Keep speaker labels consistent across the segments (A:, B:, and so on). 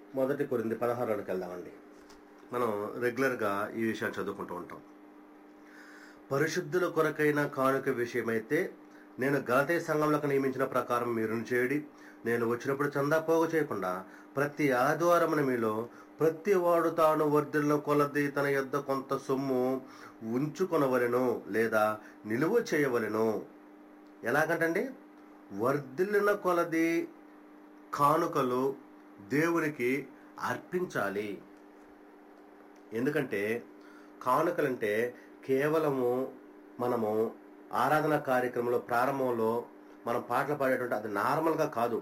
A: మొదటి కొరింది పదహారులోకి వెళ్దామండి మనం రెగ్యులర్గా ఈ విషయాలు చదువుకుంటూ ఉంటాం పరిశుద్ధుల కొరకైన కానుక విషయమైతే నేను గలతే సంఘంలోకి నియమించిన ప్రకారం మీరును చేయడి నేను వచ్చినప్పుడు చందా పోగు చేయకుండా ప్రతి ఆదివారమున మీలో ప్రతి వాడు తాను వర్ధిల్ల కొలది తన యొద్ద కొంత సొమ్ము ఉంచుకొనవలెను లేదా నిలువ చేయవలెను ఎలాగంటండి వర్ధిల్లిన కొలది కానుకలు దేవునికి అర్పించాలి ఎందుకంటే కానుకలంటే కేవలము మనము ఆరాధన కార్యక్రమంలో ప్రారంభంలో మనం పాటలు పాడేటువంటి అది నార్మల్గా కాదు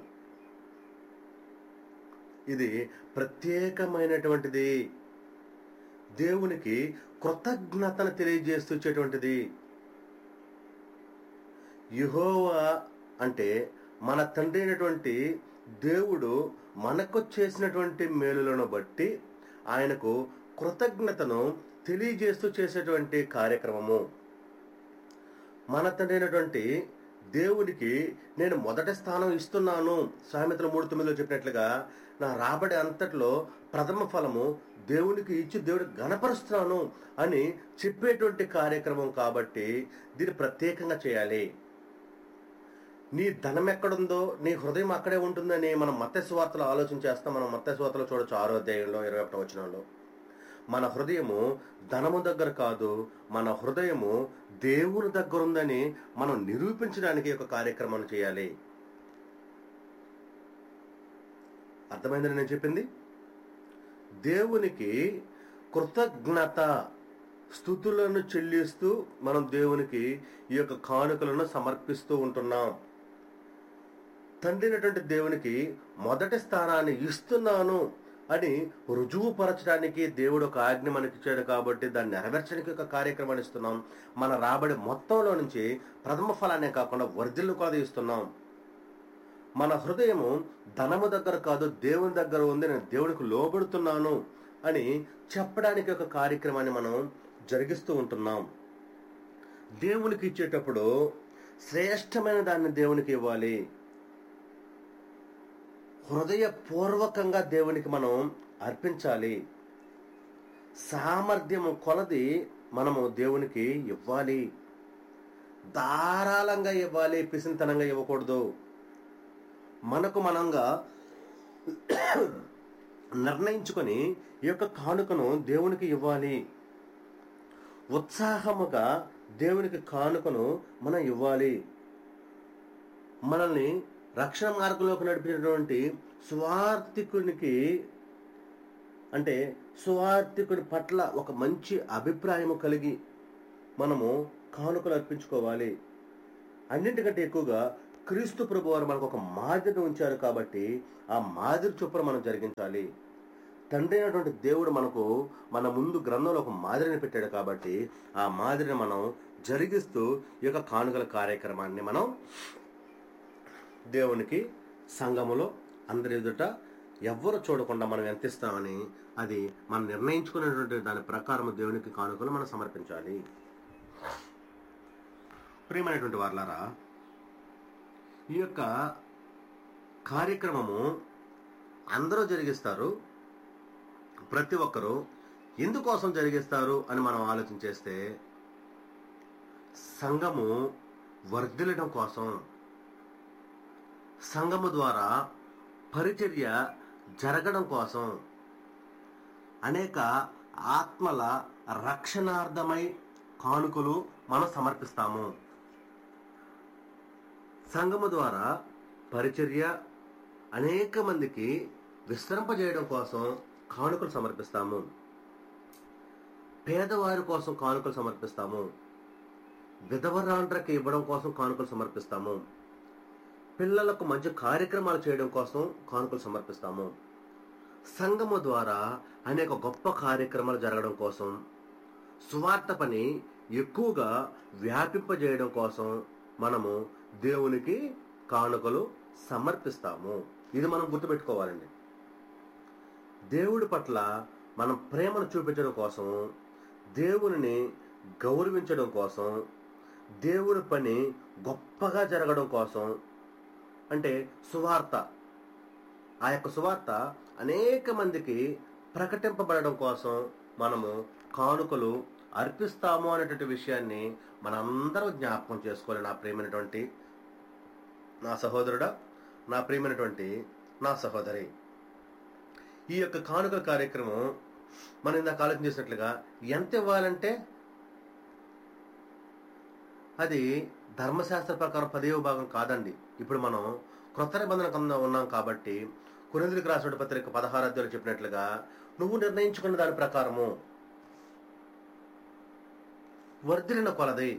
A: ఇది ప్రత్యేకమైనటువంటిది దేవునికి కృతజ్ఞతను తెలియజేస్తూ ఇచ్చేటువంటిది యహోవా అంటే మన తండ్రి అయినటువంటి దేవుడు మనకు చేసినటువంటి మేలులను బట్టి ఆయనకు కృతజ్ఞతను తెలియజేస్తూ చేసేటువంటి కార్యక్రమము మన తండ్రి అయినటువంటి దేవునికి నేను మొదటి స్థానం ఇస్తున్నాను సామెతల మూడు తొమ్మిదిలో చెప్పినట్లుగా నా రాబడి అంతట్లో ప్రథమ ఫలము దేవునికి ఇచ్చి దేవుడికి గణపరుస్తున్నాను అని చెప్పేటువంటి కార్యక్రమం కాబట్టి దీన్ని ప్రత్యేకంగా చేయాలి నీ ధనం ఎక్కడుందో నీ హృదయం అక్కడే ఉంటుందని మనం మత్స్యవార్తలు ఆలోచన చేస్తాం మనం మత్స్యవార్తలు చూడొచ్చు ఆరో అధ్యాయంలో ఇరవై ఒకటో వచనంలో మన హృదయము ధనము దగ్గర కాదు మన హృదయము దేవుని దగ్గర ఉందని మనం నిరూపించడానికి ఒక కార్యక్రమం చేయాలి అర్థమైందని నేను చెప్పింది దేవునికి కృతజ్ఞత స్థుతులను చెల్లిస్తూ మనం దేవునికి ఈ యొక్క కానుకలను సమర్పిస్తూ ఉంటున్నాం తండ్రినటువంటి దేవునికి మొదటి స్థానాన్ని ఇస్తున్నాను అని రుజువుపరచడానికి దేవుడు ఒక ఆజ్ఞ మనకిచ్చాడు కాబట్టి దాన్ని నెరవేర్చడానికి ఒక కార్యక్రమాన్ని ఇస్తున్నాం మన రాబడి మొత్తంలో నుంచి ప్రథమ ఫలాన్ని కాకుండా వర్ధిల్లు కాదు ఇస్తున్నాం మన హృదయము ధనము దగ్గర కాదు దేవుని దగ్గర ఉంది నేను దేవునికి లోబడుతున్నాను అని చెప్పడానికి ఒక కార్యక్రమాన్ని మనం జరిగిస్తూ ఉంటున్నాం దేవునికి ఇచ్చేటప్పుడు శ్రేష్టమైన దాన్ని దేవునికి ఇవ్వాలి హృదయపూర్వకంగా దేవునికి మనం అర్పించాలి సామర్థ్యము కొలది మనము దేవునికి ఇవ్వాలి ధారాళంగా ఇవ్వాలి పిసింతనంగా ఇవ్వకూడదు మనకు మనంగా నిర్ణయించుకొని ఈ యొక్క కానుకను దేవునికి ఇవ్వాలి ఉత్సాహముగా దేవునికి కానుకను మనం ఇవ్వాలి మనల్ని రక్షణ మార్గంలోకి నడిపినటువంటి స్వార్థికునికి అంటే స్వార్థికుడి పట్ల ఒక మంచి అభిప్రాయం కలిగి మనము కానుకలు అర్పించుకోవాలి అన్నింటికంటే ఎక్కువగా క్రీస్తు ప్రభు వారు మనకు ఒక మాదిరిని ఉంచారు కాబట్టి ఆ మాదిరి చొప్పున మనం జరిగించాలి తండ్రి అయినటువంటి దేవుడు మనకు మన ముందు గ్రంథంలో ఒక మాదిరిని పెట్టాడు కాబట్టి ఆ మాదిరిని మనం జరిగిస్తూ ఈ యొక్క కానుకల కార్యక్రమాన్ని మనం దేవునికి సంఘములో అందరి ఎదుట ఎవ్వరు చూడకుండా మనం ఎంత ఇస్తామని అది మనం నిర్ణయించుకున్నటువంటి దాని ప్రకారం దేవునికి కానుకలు మనం సమర్పించాలి ప్రియమైనటువంటి వార్లారా ఈ యొక్క కార్యక్రమము అందరూ జరిగిస్తారు ప్రతి ఒక్కరూ ఎందుకోసం జరిగిస్తారు అని మనం ఆలోచన చేస్తే సంఘము వర్ధిల్లడం కోసం సంఘము ద్వారా పరిచర్య జరగడం కోసం అనేక ఆత్మల రక్షణార్థమై కానుకలు మనం సమర్పిస్తాము సంఘము ద్వారా పరిచర్య అనేక మందికి విస్తరింపజేయడం కోసం కానుకలు సమర్పిస్తాము పేదవారి కోసం కానుకలు సమర్పిస్తాము విధవరాండ్రకి ఇవ్వడం కోసం కానుకలు సమర్పిస్తాము పిల్లలకు మంచి కార్యక్రమాలు చేయడం కోసం కానుకలు సమర్పిస్తాము సంఘము ద్వారా అనేక గొప్ప కార్యక్రమాలు జరగడం కోసం సువార్త పని ఎక్కువగా వ్యాపింపజేయడం కోసం మనము దేవునికి కానుకలు సమర్పిస్తాము ఇది మనం గుర్తుపెట్టుకోవాలండి దేవుడి పట్ల మనం ప్రేమను చూపించడం కోసం దేవునిని గౌరవించడం కోసం దేవుడి పని గొప్పగా జరగడం కోసం అంటే సువార్త ఆ యొక్క సువార్త అనేక మందికి ప్రకటింపబడడం కోసం మనము కానుకలు అర్పిస్తాము అనేటువంటి విషయాన్ని మనందరం జ్ఞాపకం చేసుకోవాలి నా ప్రియమైనటువంటి నా సహోదరుడా నా ప్రియమైనటువంటి నా సహోదరి ఈ యొక్క కానుకల కార్యక్రమం మనం ఇందాక ఆలోచన చేసినట్లుగా ఎంత ఇవ్వాలంటే అది ధర్మశాస్త్ర ప్రకారం పదేవ భాగం కాదండి ఇప్పుడు మనం క్రొత్త నిబంధన కింద ఉన్నాం కాబట్టి కొరిందులకు రాసిన పత్రిక పదహారు అధ్యాయులు చెప్పినట్లుగా నువ్వు నిర్ణయించుకున్న దాని ప్రకారము వర్ధిలిన కొలది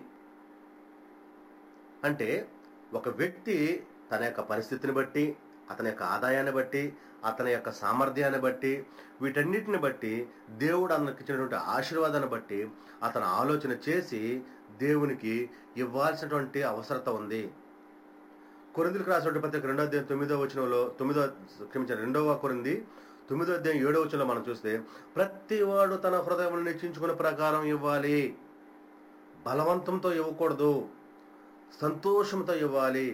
A: అంటే ఒక వ్యక్తి తన యొక్క పరిస్థితిని బట్టి అతని యొక్క ఆదాయాన్ని బట్టి అతని యొక్క సామర్థ్యాన్ని బట్టి వీటన్నిటిని బట్టి దేవుడు అతనికి ఇచ్చినటువంటి ఆశీర్వాదాన్ని బట్టి అతను ఆలోచన చేసి దేవునికి ఇవ్వాల్సినటువంటి అవసరత ఉంది కొరిందులకు రాసినటువంటి పత్రిక రెండో అధ్యాయం తొమ్మిదో వచనంలో తొమ్మిదో క్షమించారు రెండవ కొరింది తొమ్మిదో అధ్యాయం ఏడో వచనంలో మనం చూస్తే ప్రతి వాడు తన హృదయం నిశ్చించుకున్న ప్రకారం ఇవ్వాలి బలవంతంతో ఇవ్వకూడదు సంతోషంతో ఇవ్వాలి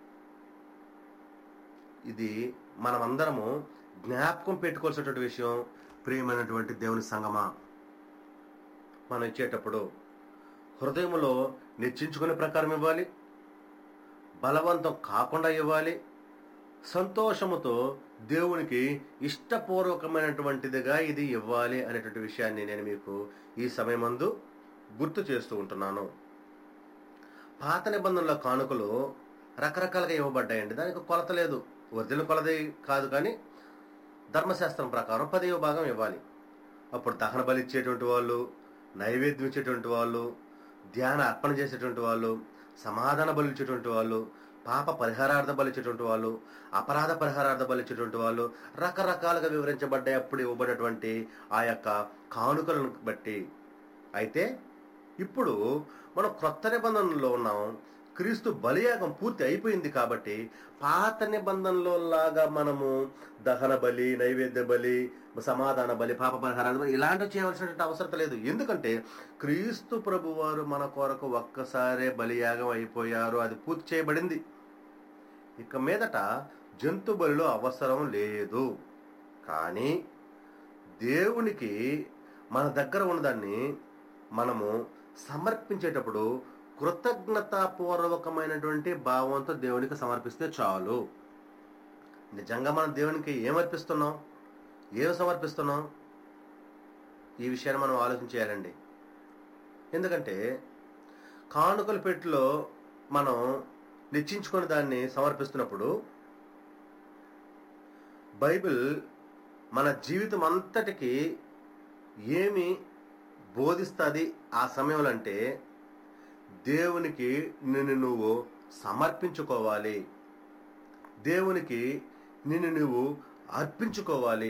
A: ఇది మనమందరము జ్ఞాపకం పెట్టుకోవాల్సినటువంటి విషయం ప్రియమైనటువంటి దేవుని సంగమా మనం ఇచ్చేటప్పుడు హృదయంలో నిశ్చించుకునే ప్రకారం ఇవ్వాలి బలవంతం కాకుండా ఇవ్వాలి సంతోషముతో దేవునికి ఇష్టపూర్వకమైనటువంటిదిగా ఇది ఇవ్వాలి అనేటువంటి విషయాన్ని నేను మీకు ఈ సమయమందు గుర్తు చేస్తూ ఉంటున్నాను పాత నిబంధనల కానుకలు రకరకాలుగా ఇవ్వబడ్డాయండి దానికి కొలత లేదు ఒరిజినల్ కొలది కాదు కానీ ధర్మశాస్త్రం ప్రకారం పదివ భాగం ఇవ్వాలి అప్పుడు దహన బలి ఇచ్చేటువంటి వాళ్ళు నైవేద్యం ఇచ్చేటువంటి వాళ్ళు ధ్యాన అర్పణ చేసేటువంటి వాళ్ళు సమాధాన బలి ఇచ్చేటువంటి వాళ్ళు పాప పరిహారార్థ బలి ఇచ్చేటువంటి వాళ్ళు అపరాధ పరిహారార్థ బలి ఇచ్చేటువంటి వాళ్ళు రకరకాలుగా వివరించబడ్డాయి అప్పుడు ఇవ్వబడినటువంటి ఆ యొక్క కానుకలను బట్టి అయితే ఇప్పుడు మనం క్రొత్త నిబంధనలో ఉన్నాం క్రీస్తు బలియాగం పూర్తి అయిపోయింది కాబట్టి పాత నిబంధనలో లాగా మనము దహన బలి నైవేద్య బలి సమాధాన బలి పాప పరిహారాన్ని బలి ఇలాంటివి చేయవలసినటువంటి అవసరం లేదు ఎందుకంటే క్రీస్తు ప్రభు వారు మన కొరకు ఒక్కసారే బలియాగం అయిపోయారు అది పూర్తి చేయబడింది ఇక మీదట జంతు బలిలో అవసరం లేదు కానీ దేవునికి మన దగ్గర ఉన్నదాన్ని మనము సమర్పించేటప్పుడు కృతజ్ఞతాపూర్వకమైనటువంటి భావంతో దేవునికి సమర్పిస్తే చాలు నిజంగా మనం దేవునికి ఏమర్పిస్తున్నాం ఏం సమర్పిస్తున్నాం ఈ విషయాన్ని మనం ఆలోచన చేయాలండి ఎందుకంటే కానుకల పెట్టిలో మనం నిశ్చించుకొని దాన్ని సమర్పిస్తున్నప్పుడు బైబిల్ మన జీవితం అంతటికి ఏమి బోధిస్తుంది ఆ సమయంలో అంటే దేవునికి నిన్ను నువ్వు సమర్పించుకోవాలి దేవునికి నిన్ను నువ్వు అర్పించుకోవాలి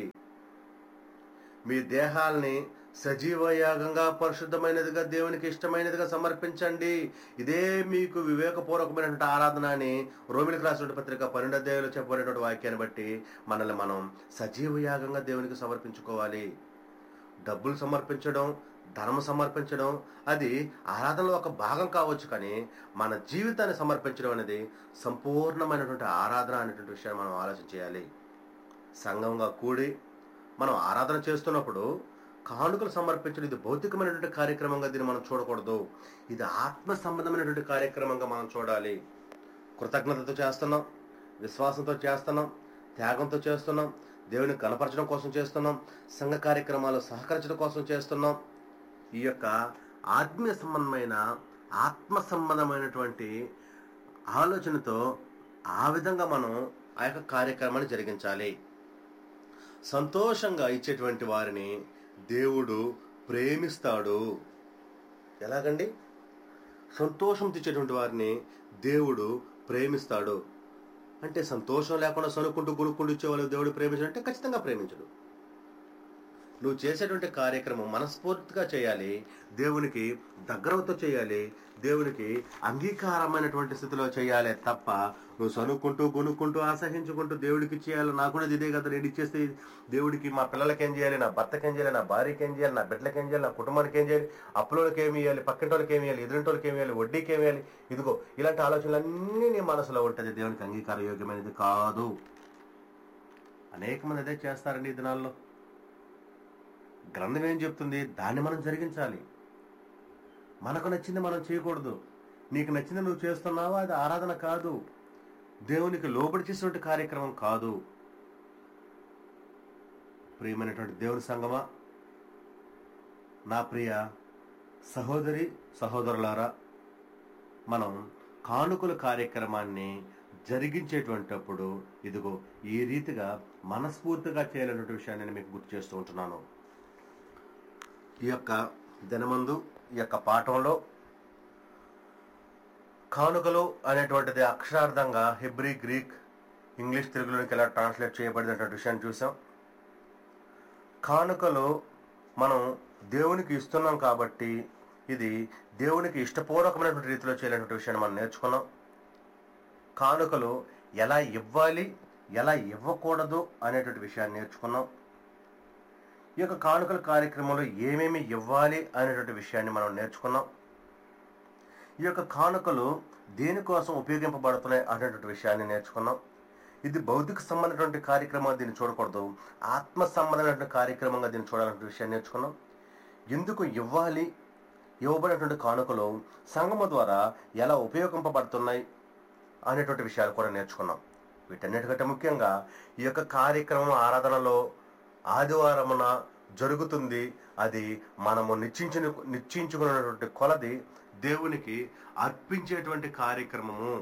A: మీ దేహాల్ని సజీవయాగంగా పరిశుద్ధమైనదిగా దేవునికి ఇష్టమైనదిగా సమర్పించండి ఇదే మీకు వివేకపూర్వకమైనటువంటి ఆరాధన అని రోమిలకు రాసిన పత్రిక పన్నెండు అధ్యాయులు చెప్పబడినటువంటి వాక్యాన్ని బట్టి మనల్ని మనం సజీవయాగంగా దేవునికి సమర్పించుకోవాలి డబ్బులు సమర్పించడం ధర్మ సమర్పించడం అది ఆరాధనలో ఒక భాగం కావచ్చు కానీ మన జీవితాన్ని సమర్పించడం అనేది సంపూర్ణమైనటువంటి ఆరాధన అనేటువంటి విషయాన్ని మనం ఆలోచన చేయాలి సంఘంగా కూడి మనం ఆరాధన చేస్తున్నప్పుడు కానుకలు సమర్పించడం ఇది భౌతికమైనటువంటి కార్యక్రమంగా దీన్ని మనం చూడకూడదు ఇది ఆత్మ సంబంధమైనటువంటి కార్యక్రమంగా మనం చూడాలి కృతజ్ఞతతో చేస్తున్నాం విశ్వాసంతో చేస్తున్నాం త్యాగంతో చేస్తున్నాం దేవుని కనపరచడం కోసం చేస్తున్నాం సంఘ కార్యక్రమాలు సహకరించడం కోసం చేస్తున్నాం ఈ యొక్క ఆత్మీయ సంబంధమైన ఆత్మ సంబంధమైనటువంటి ఆలోచనతో ఆ విధంగా మనం ఆ యొక్క కార్యక్రమాన్ని జరిగించాలి సంతోషంగా ఇచ్చేటువంటి వారిని దేవుడు ప్రేమిస్తాడు ఎలాగండి సంతోషం తెచ్చేటువంటి వారిని దేవుడు ప్రేమిస్తాడు అంటే సంతోషం లేకుండా సనుక్కుంటూ గునుక్కుంటూ ఇచ్చేవాళ్ళు దేవుడు ప్రేమించడు అంటే ఖచ్చితంగా ప్రేమించడు నువ్వు చేసేటువంటి కార్యక్రమం మనస్ఫూర్తిగా చేయాలి దేవునికి దగ్గరతో చేయాలి దేవునికి అంగీకారమైనటువంటి స్థితిలో చేయాలి తప్ప నువ్వు సనుక్కుంటూ కొనుక్కుంటూ అసహించుకుంటూ దేవుడికి చేయాలి నాకు కూడా ఇదే కదా నేను ఇచ్చేస్తే దేవుడికి మా పిల్లలకి ఏం చేయాలి నా భర్తకి ఏం చేయాలి నా భార్యకి ఏం చేయాలి నా బిడ్డలకి ఏం చేయాలి నా కుటుంబానికి ఏం చేయాలి అప్పులోకి ఏమి ఇవ్వాలి పక్కింటోళ్ళకి ఏమి ఇవ్వాలి ఎదురింటోళ్ళకి ఏమి ఇవ్వాలి వడ్డీకి ఏమి ఇవ్వాలి ఇదిగో ఇలాంటి ఆలోచనలన్నీ నీ మనసులో ఉంటుంది దేవునికి అంగీకార యోగ్యమైనది కాదు అనేక మంది అదే చేస్తారండి ఈ దినాల్లో గ్రంథం ఏం చెప్తుంది దాన్ని మనం జరిగించాలి మనకు నచ్చింది మనం చేయకూడదు నీకు నచ్చింది నువ్వు చేస్తున్నావా అది ఆరాధన కాదు దేవునికి లోబడి చేసినటువంటి కార్యక్రమం కాదు ప్రియమైనటువంటి దేవుని సంగమా నా ప్రియ సహోదరి సహోదరులారా మనం కానుకల కార్యక్రమాన్ని జరిగించేటువంటప్పుడు ఇదిగో ఈ రీతిగా మనస్ఫూర్తిగా చేయాలనే విషయాన్ని నేను మీకు గుర్తు చేస్తూ ఉంటున్నాను ఈ యొక్క దినమందు ఈ యొక్క పాఠంలో కానుకలు అనేటువంటిది అక్షరార్థంగా హెబ్రీ గ్రీక్ ఇంగ్లీష్ తెలుగులోకి ఎలా ట్రాన్స్లేట్ చేయబడినటువంటి విషయాన్ని చూసాం కానుకలు మనం దేవునికి ఇస్తున్నాం కాబట్టి ఇది దేవునికి ఇష్టపూర్వకమైనటువంటి రీతిలో చేయాలనేటువంటి విషయాన్ని మనం నేర్చుకున్నాం కానుకలు ఎలా ఇవ్వాలి ఎలా ఇవ్వకూడదు అనేటువంటి విషయాన్ని నేర్చుకున్నాం ఈ యొక్క కానుకల కార్యక్రమంలో ఏమేమి ఇవ్వాలి అనేటువంటి విషయాన్ని మనం నేర్చుకున్నాం ఈ యొక్క కానుకలు దేనికోసం ఉపయోగింపబడుతున్నాయి అనేటువంటి విషయాన్ని నేర్చుకున్నాం ఇది భౌతిక సంబంధమైనటువంటి కార్యక్రమంగా దీన్ని చూడకూడదు ఆత్మ సంబంధమైనటువంటి కార్యక్రమంగా దీన్ని చూడాలనే విషయాన్ని నేర్చుకున్నాం ఎందుకు ఇవ్వాలి ఇవ్వబడినటువంటి కానుకలు సంగమ ద్వారా ఎలా ఉపయోగింపబడుతున్నాయి అనేటువంటి విషయాలు కూడా నేర్చుకున్నాం వీటన్నిటికంటే ముఖ్యంగా ఈ యొక్క కార్యక్రమం ఆరాధనలో ఆదివారమున జరుగుతుంది అది మనము నిశ్చయించిన నిశ్చయించుకున్నటువంటి కొలది దేవునికి అర్పించేటువంటి కార్యక్రమము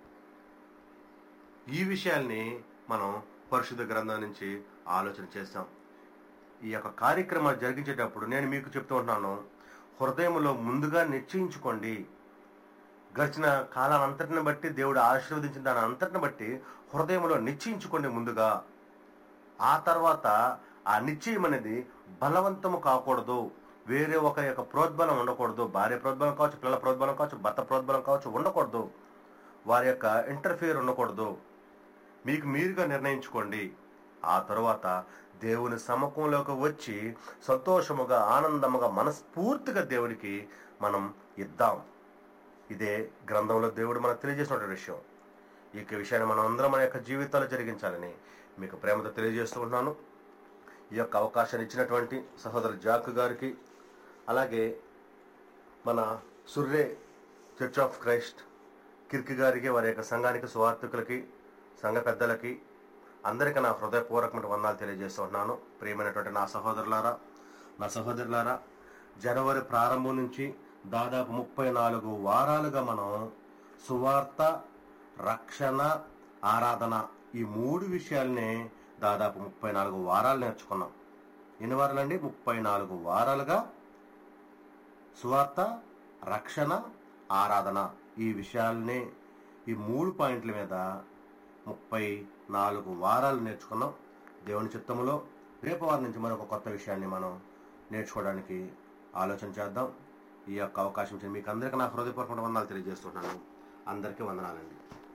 A: ఈ విషయాల్ని మనం పరిశుద్ధ గ్రంథం నుంచి ఆలోచన చేస్తాం ఈ యొక్క కార్యక్రమాలు జరిగించేటప్పుడు నేను మీకు చెప్తూ ఉంటున్నాను హృదయంలో ముందుగా నిశ్చయించుకోండి గడిచిన కాలానంతటిని బట్టి దేవుడు ఆశీర్వదించిన దాని అంతటిని బట్టి హృదయంలో నిశ్చయించుకోండి ముందుగా ఆ తర్వాత ఆ నిశ్చయం అనేది బలవంతము కాకూడదు వేరే ఒక యొక్క ప్రోద్బలం ఉండకూడదు భార్య ప్రోద్బలం కావచ్చు పిల్లల ప్రోద్బలం కావచ్చు భర్త ప్రోద్బలం కావచ్చు ఉండకూడదు వారి యొక్క ఇంటర్ఫియర్ ఉండకూడదు మీకు మీరుగా నిర్ణయించుకోండి ఆ తరువాత దేవుని సముఖంలోకి వచ్చి సంతోషముగా ఆనందముగా మనస్ఫూర్తిగా దేవునికి మనం ఇద్దాం ఇదే గ్రంథంలో దేవుడు మనకు తెలియజేసిన విషయం ఈ యొక్క విషయాన్ని మనం అందరం మన యొక్క జీవితాలు జరిగించాలని మీకు ప్రేమతో తెలియజేస్తూ ఉన్నాను ఈ యొక్క అవకాశాన్ని ఇచ్చినటువంటి సహోదరు జాక్ గారికి అలాగే మన Surrey church of Christ Kirki గారికి వారి యొక్క సంఘానికి సువార్థికులకి సంఘ పెద్దలకి అందరికీ నా హృదయపూర్వకమైన వందనాలు తెలియజేస్తూ ఉన్నాను ప్రియమైనటువంటి నా సహోదరులారా నా సహోదరులారా జనవరి ప్రారంభం నుంచి దాదాపు ముప్పై నాలుగు వారాలుగా మనం సువార్త రక్షణ ఆరాధన ఈ మూడు విషయాలనే దాదాపు ముప్పై నాలుగు వారాలు నేర్చుకున్నాం ఎన్ని వారాలండి ముప్పై నాలుగు వారాలుగా సువార్త రక్షణ ఆరాధన ఈ విషయాల్ని ఈ మూడు పాయింట్ల మీద ముప్పై నాలుగు వారాలు నేర్చుకున్నాం దేవుని చిత్తములో రేపు వారి నుంచి మరొక కొత్త విషయాన్ని మనం నేర్చుకోవడానికి ఆలోచన చేద్దాం ఈ యొక్క అవకాశం ఇచ్చిన మీకు అందరికీ నా హృదయపూర్వక వందనాలు తెలియజేస్తున్నాను అందరికీ వందనాలండి